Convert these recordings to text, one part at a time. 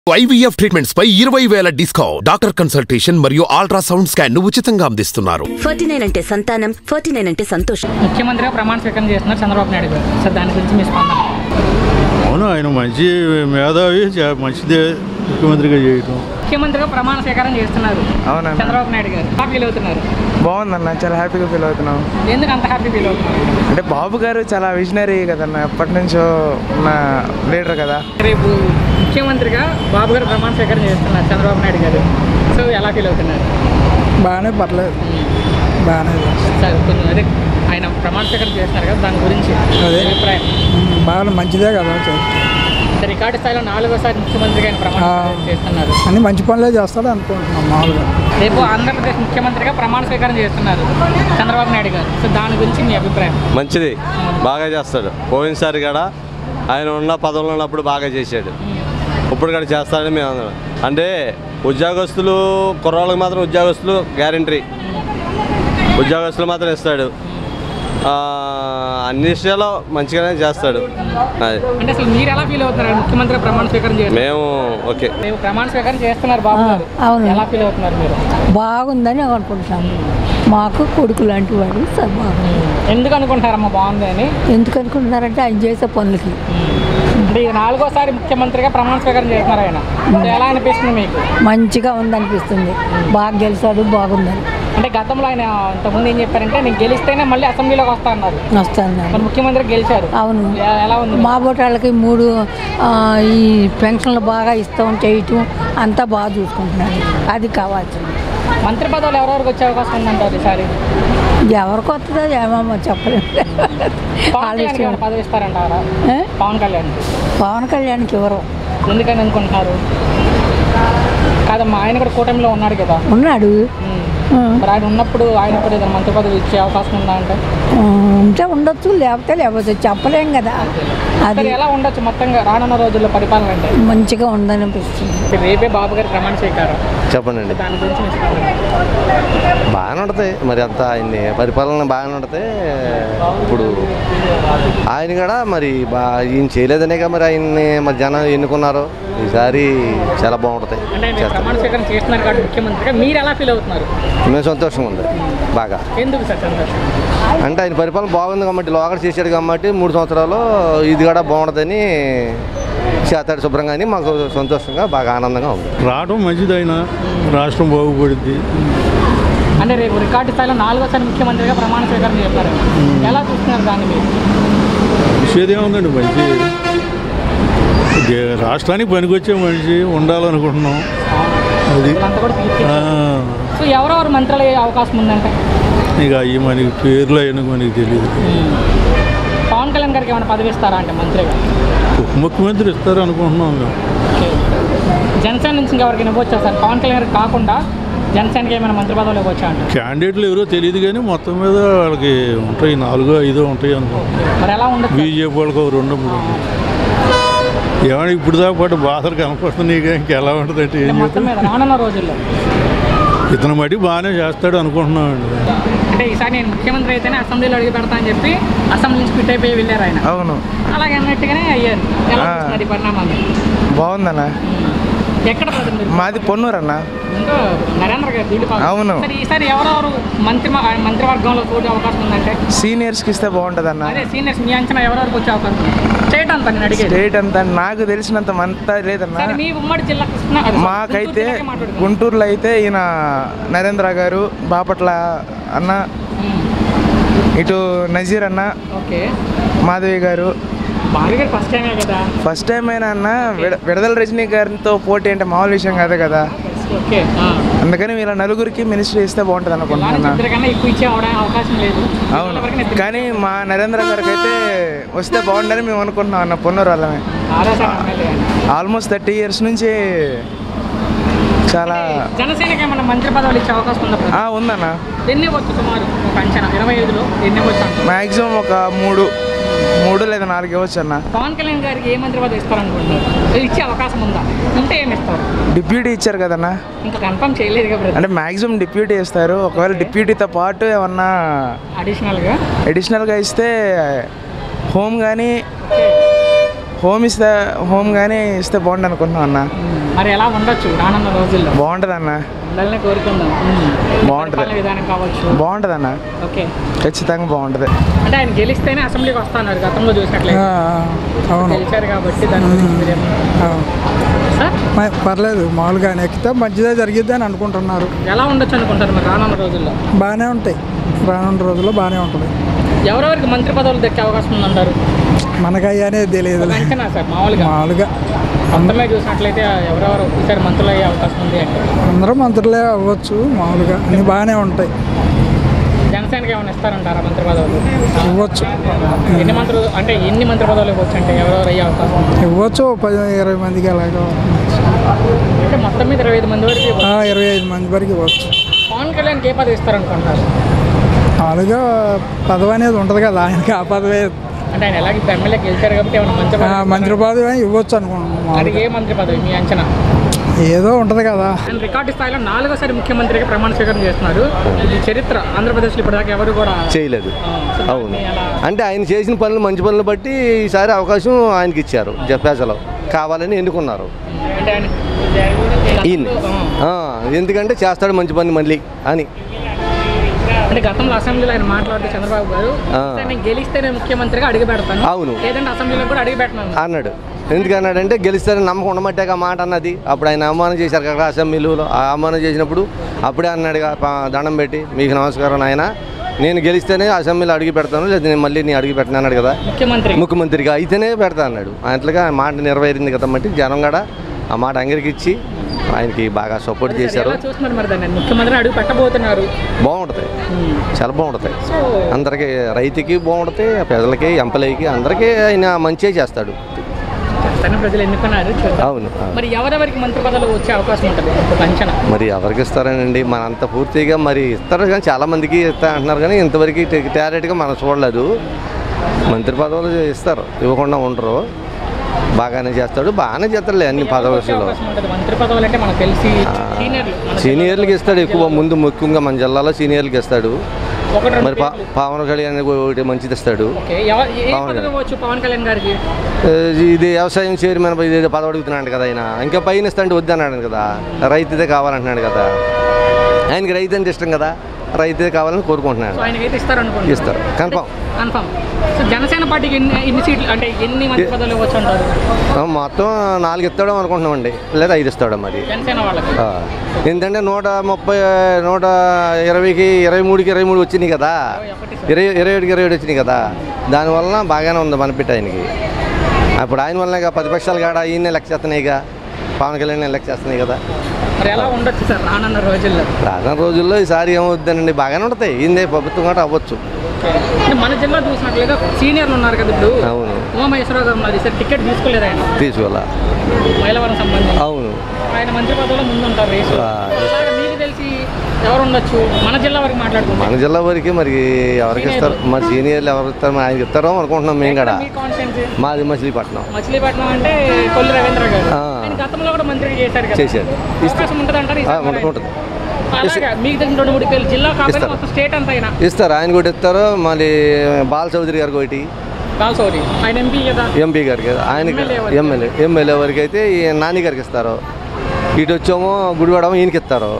IVF treatments పై ఇరవై వేల డిస్కౌంట్ డాక్టర్ కన్సల్టేషన్ మరియు అల్ట్రాసౌండ్ స్కాన్ ను ఉచితంగా అందిస్తున్నారు ఫార్టీ నైన్ అంటే సంతానం ఫార్టీ నైన్ అంటే సంతోషం ముఖ్యమంత్రిగా ప్రమాణ స్వీకారం చేస్తున్నారు చంద్రబాబు నాయుడు గారు సార్ దాని గురించి మీ స్పందన అవును ఆయన మంచి మేధావి చా- మంచిదే ముఖ్యమంత్రిగా చేయటం ముఖ్యమంత్రిగా ప్రమాణ స్వీకారం చేస్తున్నారు అవునన్నా. చంద్రబాబు నాయుడు గారు ఎలా ఫీల్ అవుతున్నారు బాగుందన్న చాలా హ్యాపీగా ఫీల్ అవుతున్నాం ఎందుకు అంత హ్యాపీ ఫీల్ అవుతున్నారు అంటే బాబు గారు చాలా విజనరీ కదన్న ఎప్పటి నుంచో ఉన్న లీడర్ కదా రేపు ముఖ్యమంత్రిగా బాబు గారు ప్రమాణ స్వీకారం చేస్తున్నారు చంద్రబాబు నాయుడు గారు సో ఎలా ఫీల్ అవుతున్నారు బాగానే పర్లేదు బాగానే సార్ కొంచెం అదే ఆయన ప్రమాణ స్వీకారం చేస్తున్నారు కదా దాని గురించి అదే. అభిప్రాయం బాగా మంచిదే కదా చే- అంటే రికార్డు స్థాయిలో నాలుగోసారి ముఖ్యమంత్రిగా ఆయన ప్రమాణ ఆ. స్వీకారం చేస్తున్నారు అన్ని మంచి పనులే చేస్తాడు అనుకుంటున్నాం మామూలుగా రేపు ఆంధ్రప్రదేశ్ ముఖ్యమంత్రిగా ప్రమాణ స్వీకారం చేస్తున్నారు చంద్రబాబు నాయుడు గారు సో దాని గురించి మీ అభిప్రాయం మంచిది బాగా చేస్తాడు పోయినసారి కూడా ఆయన ఉన్న పదవుల్లో ఉన్నప్పుడు బాగా చేశాడు ఇప్పుడు కూడా చేస్తాడని మేము అందరం అంటే ఉద్యోగస్తులు కుర్రాళ్ళకి మాత్రం ఉద్యోగస్తులు గ్యారంటీ ఉద్యోగస్తులు మాత్రం ఇస్తాడు ఆ, అన్ని విషయాల్లో మంచిగానే చేస్తాడు అది అంటే అసలు మీరు ఎలా ఫీల్ అవుతున్నారు ముఖ్యమంత్రి ప్రమాణ స్వీకారం చేస్తున్నారు మేము ఓకే రేపు ప్రమాణ స్వీకారం చేస్తున్నారు బాబు గారు అవును. ఎలా ఫీల్ అవుతున్నారు మీరు బాగుందని అనుకుంటున్నాము మాకు కొడుకు లాంటి వాడు సార్ బాగుంది ఎందుకు అనుకుంటారమ్మా బాగుంది అని ఎందుకు అనుకుంటున్నారంటే ఆయన చేసే పనులకి అంటే ఇది నాలుగోసారి ముఖ్యమంత్రిగా ప్రమాణ స్వీకారం చేస్తున్నారు ఆయన సో ఎలా అనిపిస్తుంది మీకు మంచిగా ఉందనిపిస్తుంది బాగా గెలిచాడు బాగుందని అంటే గతంలో ఆయన ఇంతకుముందు ఏం చెప్పారంటే నేను గెలిస్తేనే మళ్ళీ అసెంబ్లీలోకి వస్తా అన్నారు వస్తాను మరి ముఖ్యమంత్రి గెలిచారు అవును ఎ- ఎలా ఉంది మా బోటాళ్ళకి మూడు ఆ, ఈ పెన్షన్లు బాగా ఇస్తాం చేయటం అంతా బాగా చూసుకుంటున్నాడు అది కావాల్సింది మంత్రి పదవులు ఎవరెవరికి వచ్చే అవకాశం ఉందంటారు ఈసారి ఎవరికి వస్తుందో ఏమో చెప్పలేదు పవన్ వాళ్ళ కళ్యాణ్ ఇష్టం. ఏమైనా పదవి ఇస్తారంటారా ఏ? పవన్ కళ్యాణ్ పవన్ కళ్యాణ్కి ఎవరు ఎందుకని అనుకుంటున్నారు కాదమ్మా ఆయన కూడా కూటమిలో ఉన్నాడు కదా ఉన్నాడు ఉమ్. ఆ. మరి ఆయన ఉన్నప్పుడు ఆయన కూడా ఏదైనా మంత్రి పదవి ఇచ్చే అవకాశం ఉందా అంటే ఆ, ఉంటే ఉండొచ్చు లేకపోతే లేకపోతే చెప్పలేం కదా అది సరే ఎలా ఉండొచ్చు మొత్తంగా రానున్న రోజుల్లో పరిపాలన అంటే మంచిగా ఉందనిపిస్తుంది ఇప్పుడు రేపే బాబు గారి ప్రమాణ స్వీకారం చెప్పండి దాని గురించి మీ స్పందన. బాగానే ఉంటుంది మరి అంత ఆయన్ని పరిపాలన బాగానే ఉంటుంది ఇప్పుడు ఆయన కూడా మరి బా ఈయన చేయలేదనేగా మరి ఆయన్ని మరి జనం ఎన్నుకున్నారు ఈసారి చాలా బాగుంటుంది అంటే ఆయన చేస్తారు ప్రమాణ స్వీకారం చేస్తున్నారు కాబట్టి ముఖ్యమంత్రిగా మీరు ఎలా ఫీల్ అవుతున్నారు మేము సంతోషంగా ఉంది బాగా ఎందుకు సార్ సంతోషం అంటే ఆయన పరిపాలన బాగుంది కాబట్టి లోకల్ చేశాడు కాబట్టి మూడు సంవత్సరాలు ఇది కూడా బాగుంటుందని చేస్తాడు శుభ్రంగా అని మాకు సంతోషంగా బాగా ఆనందంగా ఉంది రావడం మంచిది ఆయన రాష్ట్రం బాగుపడుద్ది అంటే రేపు రికార్డు స్థాయిలో నాలుగోసారి ముఖ్యమంత్రిగా ప్రమాణ స్వీకారం చేస్తారు ఎలా చూస్తున్నారు దాన్ని మీరు విషయం ఏముందండి మంచి దే- రాష్ట్రానికి పనికొచ్చే మనిషి ఉండాలనుకుంటున్నాం అది వీళ్ళంతా కూడా తీర్చి ఆ, సో ఎవరెవరు మంత్రులు అయ్యే అవకాశం ఉందంటే ఇక అవి మనకి పేర్లు అయినా మనకి తెలియదు పవన్ కళ్యాణ్ గారికి ఏమైనా పదవి ఇస్తారా అంటే మంత్రిగా ఉప ముఖ్యమంత్రి ఇస్తారు అనుకుంటున్నాం మేము. ఓకే. జనసేన నుంచి ఇంకెవరికి ఇవ్వచ్చా సార్ పవన్ కళ్యాణ్ గారికి కాకుండా జనసేనకి ఏమైనా మంత్రి పదవులు ఇవ్వచ్చా అంటే క్యాండిడేట్లు ఎవరో తెలియదు కానీ మొత్తం మీద వాళ్ళకి ఉంటాయి నాలుగో ఐదో ఉంటాయి అనుకుంటున్నాం మరి ఎలా ఉండదు బీజేపీ వాళ్ళకి ఒక రెండు మూడు ఉన్నాయి. ఏమైనా ఇప్పుడు దాకా పాటు బాధలు కనపడుతున్నాయి కానీ ఇంకెలా ఉంటుంది అంటే ఏం మొత్తం చెప్తాం మీద రానున్న రోజుల్లో ఇతను మట్టి బాగానే చేస్తాడు అనుకుంటున్నామండి అంటే ఈసారి నేను ముఖ్యమంత్రి అయితేనే అసెంబ్లీలో అడిగి పెడతా అని చెప్పి అసెంబ్లీ నుంచి ఫిట్ అయిపోయి వెళ్ళారు ఆయన అవును అలాగే అన్నట్టుగానే అయ్యారు ఎలా ఆ. చూస్తున్నారు ఈ పరిణామాలు బాగుందన్న ఎక్కడ బ్రదర్ మీరు మాది పొన్నూరు అన్న ఇంకా నరేంద్ర గారు దీడిపాలు అవును. సరే ఈసారి ఎవరెవరు మంత్రి మంత్రివర్గంలో చూడే అవకాశం ఉందంటే సీనియర్స్కి ఇస్తే బాగుంటుంది అన్న అదే సీనియర్స్ మీ అంచనా ఎవరెవరికి వచ్చే అవకాశం ఉంది? స్టేట్ అంతా నేను అడిగేది స్టేట్ అంతా నాకు తెలిసినంత అంతా లేదన్న సరే మీ ఉమ్మడి జిల్లా కృష్ణ అదే, గుంటూరు మాకైతే జిల్లాకే మాట్లాడుకుందాం. గుంటూరులో అయితే ఈయన నరేంద్ర గారు బాపట్ల అన్న ఉమ్, ఇటు నజీర్ అన్న ఓకే మాధవి గారు భార్య గారు ఫస్ట్ టైమే కదా ఫస్ట్ టైం అయినా అన్న విడ విడదల రజనీ గారితో పోటీ అంటే మామూలు విషయం కాదు కదా ఓకే ఆ. అందుకని వీళ్ళ నలుగురికి మినిస్ట్రీ ఇస్తే బాగుంటుంది ఇలా నుంచి అనుకుంటున్నా ఇద్దరికన్నా ఎక్కువ ఇచ్చే అవడానికి అవకాశం లేదు అవును ఇద్దరి వరకు నేను కానీ మా నరేంద్ర గారికి అయితే వస్తే బాగుండని మేము అనుకుంటున్నాం అన్న పొన్నూరు వాళ్ళమే ఆలోచన ఎమ్మెల్యే అని. ఆల్మోస్ట్ థర్టీ ఇయర్స్ నుంచి చాలా జనసేనకి ఏమన్నా మంత్రి పదవులు ఇచ్చే అవకాశం ఉందా ఆ, ఉందన్న ఎన్ని వచ్చు సుమారు ఒక అంచనా ఇరవై ఐదులో ఎన్ని వచ్చు అంటారు మ్యాక్సిమం ఒక మూడు మూడు లేదా నాలుగు ఇవ్వచ్చు అన్న పవన్ కళ్యాణ్ గారికి ఏ మంత్రి పదవి ఇస్తారనుకుంటున్నారు అది ఇచ్చే అవకాశం ఉందా ఉంటే ఏమి ఇస్తారు డిప్యూటీ ఇచ్చారు కదన్న ఇంకా కన్ఫర్మ్ చేయలేదు కదా అంటే మ్యాక్సిమం డిప్యూటీ ఇస్తారు ఒకవేళ డిప్యూటీతో పాటు ఏమన్నా అడిషనల్గా అడిషనల్గా ఇస్తే హోమ్ కానీ హోమ్ ఇస్తే హోమ్ కానీ ఇస్తే బాగుండు అనుకుంటున్నాం అన్న మరి ఎలా ఉండొచ్చు రానున్న రోజుల్లో బాగుంటుంది అన్న ఉండాలనే కోరుకుందాం బాగుంటది. పరిపాలన విధానం కావచ్చు బాగుంటుంది అన్న ఓకే ఖచ్చితంగా బాగుంటుంది అంటే ఆయన గెలిస్తేనే అసెంబ్లీకి వస్తున్నారు గతంలో చూసినట్లయితే ఆ, అవును గెలిచారు కాబట్టి దాని గురించి మీరేమన్నా- అవును. సార్ మ- పర్లేదు మామూలుగా ఎక్కితే మంచిదే జరిగిద్ది అని అనుకుంటున్నారు ఎలా ఉండొచ్చు అనుకుంటారు మరి రానున్న రోజుల్లో బాగానే ఉంటాయి రానున్న రోజుల్లో బాగానే ఉంటుంది ఎవరెవరికి మంత్రి పదవులు దక్కే అవకాశం ఉందంటారు మనకి అయ్యానే తెలియదు ఒక అంచనా సార్ మామూలుగా మామూలుగా మొత్తమే చూసినట్లయితే ఎవరెవరు ఈసారి మంత్రులు అయ్యే అవకాశం ఉంది అంటే అందరూ మంత్రులే అవ్వచ్చు మామూలుగా అన్నీ బాగానే ఉంటాయి జనసేనకి ఏమైనా ఇస్తారంటారా మంత్రి పదవులు ఇవ్వచ్చు ఎన్ని మంత్రులు అంటే ఎన్ని మంత్రి పదవులు ఇవ్వచ్చు అంటే ఎవరెవరు అయ్యే అవకాశం ఉంది ఇవ్వచ్చు ఓ పది ఇరవై మందికి అలాగా అంటే మొత్తం మీద ఇరవై ఐదు మంది వరకు ఇవ్వచ్చు. ఆ, ఇరవై ఐదు మంది వరకు ఇవ్వచ్చు పవన్ కళ్యాణ్కి ఏ పదవి ఇస్తారనుకుంటారు మామూలుగా పదవి అనేది ఉంటుంది కదా ఆయనకి ఆ పదవి అంటే ఆయన ఎలాగ ఇప్పుడు ఎమ్మెల్యే గెలిచారు కాబట్టి ఏమైనా మంచి పదవి మంత్రి పదవి ఇవ్వచ్చు అనుకుంటున్నాం అది మామూలుగా ఏ మంత్రి పదవి మీ అంచనా ఏదో ఉంటుంది కదా ఆయన రికార్డు స్థాయిలో నాలుగోసారి ముఖ్యమంత్రిగా ప్రమాణ స్వీకారం చేస్తున్నారు ఇది చరిత్ర ఆంధ్రప్రదేశ్లో ఇప్పటిదాకా ఎవరు కూడా చేయలేదు ఆ, సో అవును దాన్ని అలా అంటే ఆయన చేసిన పనులు మంచి పనులు బట్టి ఈసారి అవకాశం ఆయనకి ఇచ్చారు జపాసలో కావాలని ఎన్నుకున్నారు అంటే ఆయన ఈయన ఆ, ఎందుకంటే చేస్తాడు మంచి పని మళ్ళీ అని అంటే గతంలో అసెంబ్లీలో ఆయన మాట్లాడుతూ చంద్రబాబు గారు ఆ. "ఈసారి నేను గెలిస్తేనే ముఖ్యమంత్రిగా అడుగు పెడతాను అవును. లేదంటే అసెంబ్లీలో కూడా అడుగు పెట్టను అన్నాడు ఎందుకన్నాడంటే గెలుస్తారని నమ్మకం ఉండమట్టాక మాట అన్నది అప్పుడు ఆయన అవమానం చేశారు కదా అసెంబ్లీలో ఆ అవమానం చేసినప్పుడు అప్పుడే అన్నాడు కదా, పా- దండం పెట్టి మీకు నమస్కారం నాయన నేను గెలిస్తేనే అసెంబ్లీలో అడుగు పెడతాను లేదా నేను మళ్ళీ నీ అడుగు పెట్టను అన్నాడు కదా ముఖ్యమంత్రి ముఖ్యమంత్రిగా అయితేనే పెడతా అన్నాడు అట్లుగా ఆ మాట నెరవేరింది కదా బట్టి జనం కూడా ఆ మాట అంగరికిచ్చి ఆయనకి బాగా సపోర్ట్ చేశారు ఎలా చూస్తున్నారు మరి దాన్ని ముఖ్యమంత్రి అడుగు పెట్టబోతున్నారు బాగుంటుంది చాలా బాగుంటుంది సో అందరికీ రైతుకి బాగుంటుంది ప్రజలకి ఎంపలైకి అందరికీ ఆయన మంచిగా చేస్తాడు తన ప్రజలు ఎన్నుకున్నారు చూద్దాం. అవును అవును. మరి ఎవరెవరికి మంత్రి పదవులు వచ్చే అవకాశం ఉంటుంది ఒక అంచనా మరి ఎవరికి ఇస్తారనండి మనంత పూర్తిగా మరి ఇస్తారు కానీ చాలా మందికి ఇస్తా అంటున్నారు కానీ ఇంతవరకు క్లారిటీగా మనం చూడలేదు మంత్రి పదవులు ఇస్తారు ఇవ్వకుండా ఉండరు బాగానే చేస్తాడు బాగానే చేస్తాడులే అన్ని వచ్చే పదవులు అవకాశం ఉంటుంది మంత్రి పదవులు అంటే మనకు తెలిసి సీనియర్లు మన సీనియర్లకి ఇస్తాడు ఎక్కువ ముందు ముఖ్యంగా మన జిల్లాలో సీనియర్లకి ఇస్తాడు ఒకటి రెండు మరి పా- పవన్ కళ్యాణ్ ఒకటి మంచిది ఇస్తాడు ఓకే ఎవ- ఏ పవన్ పదవి కళ్యాణ్. ఇవ్వచ్చు పవన్ కళ్యాణ్ గారికి ఏ, ఇది వ్యవసాయం చైర్మన్ ఇది పదవి అడుగుతున్నాడు కదా ఆయన ఇంకా పైన ఇస్తా అంటే వద్దన్నాడు కదా రైతుదే కావాలంటున్నాడు కదా ఆయనకి రైతు అంటే ఇష్టం కదా రైతుదే కావాలని కోరుకుంటున్నాడు సో ఆయనకైతే ఇస్తారు అనుకుంటున్నారు ఇస్తారు. Confirm. కన్ఫర్మ్ సో జనసేన పార్టీకి ఎన్ని ఎన్ని సీట్లు అంటే ఎన్ని మంత్రి పదవులు ఇవ్వచ్చు అంటారు ఆ, మొత్తం నాలుగు ఇస్తాడో అనుకుంటున్నామండి లేదా ఐదు ఇస్తాడో మరి జనసేన వాళ్ళకి ఆ, ఎందుకంటే నూట ముప్పై నూట ఇరవైకి ఇరవై మూడుకి ఇరవై మూడు వచ్చినాయి కదా ఇరవై ఇరవై ఏడుకి ఇరవై ఏడు వచ్చినాయి కదా దానివల్ల బాగానే ఉంది మన పిట్ట ఆయనకి అప్పుడు ఆయన వల్లనే ఇక ప్రతిపక్షాలు కాడ ఈయన లెక్క చేస్తున్నాయిగా పవన్ కళ్యాణ్ లెక్క చేస్తున్నాయి కదా మరి ఎలా ఉండొచ్చు సార్ రానున్న రోజుల్లో రానున్న రోజుల్లో ఈసారి ఏమవుద్దానండి బాగానే ఉంటాయి ఈయన ప్రభుత్వం కూడా అవ్వచ్చు అంటే మన జిల్లా చూసినట్లయితే సీనియర్లు ఉన్నారు కదా ఇప్పుడు అవును ఉమామహేశ్వరరావు గారు ఉన్నారు సార్ టికెట్ తీసుకోలేదు ఆయన తీసుకోవాలా మైలవరం సంబంధించి అవును ఆయన మంత్రి పదవిలో ముందు ఉంటారు రేసు ఆ. అలాగే మీకు తెలిసి ఎవరు ఉండొచ్చు మన జిల్లా వరకు మాట్లాడుకుంటాం మన జిల్లా వరకు మరి ఎవరికి ఇస్తారు మరి సీనియర్లు ఎవరు ఇస్తారు మరి ఆయనకి ఇస్తారో అనుకుంటున్నాం మేము కూడా మీ కాన్స్టిట్యున్సీ మాది మచిలీపట్నం మచిలీపట్నం అంటే కొల్లి రవీంద్ర గారు ఆ. ఆయన గతంలో కూడా మంత్రిగా చేశారు కదా చేశారు. అవకాశం ఉంటుంది అంటారు ఆ, ఉంటుంది, ఉంటుంది. అలాగే మీకు తెలిసిన రెండు మూడు పేర్లు జిల్లా కాబట్టి ఇస్తారు. మొత్తం స్టేట్ అంతా అయినా ఇస్తారు ఆయన కూడా ఇస్తారు మళ్ళీ బాల చౌదరి గారికి ఒకటి కాల్సోరి ఆయన ఎంపీ కదా ఎంపీ గారికి ఆయనకి ఎమ్మెల్యే ఎవరికి? ఎమ్మెల్యే ఎమ్మెల్యే వరకు అయితే ఈ నాని గారికి ఇస్తారు ఇటు వచ్చేమో గుడివాడమో ఈయనకి ఇస్తారు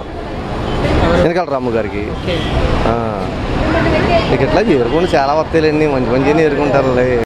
వెనకాల రాము గారికి ఓకే ఆ. ఇక ఇట్లా చేరుకుని చాలా వస్తాయిలేండి మంచి మంచిగా ఎరుకుంటారు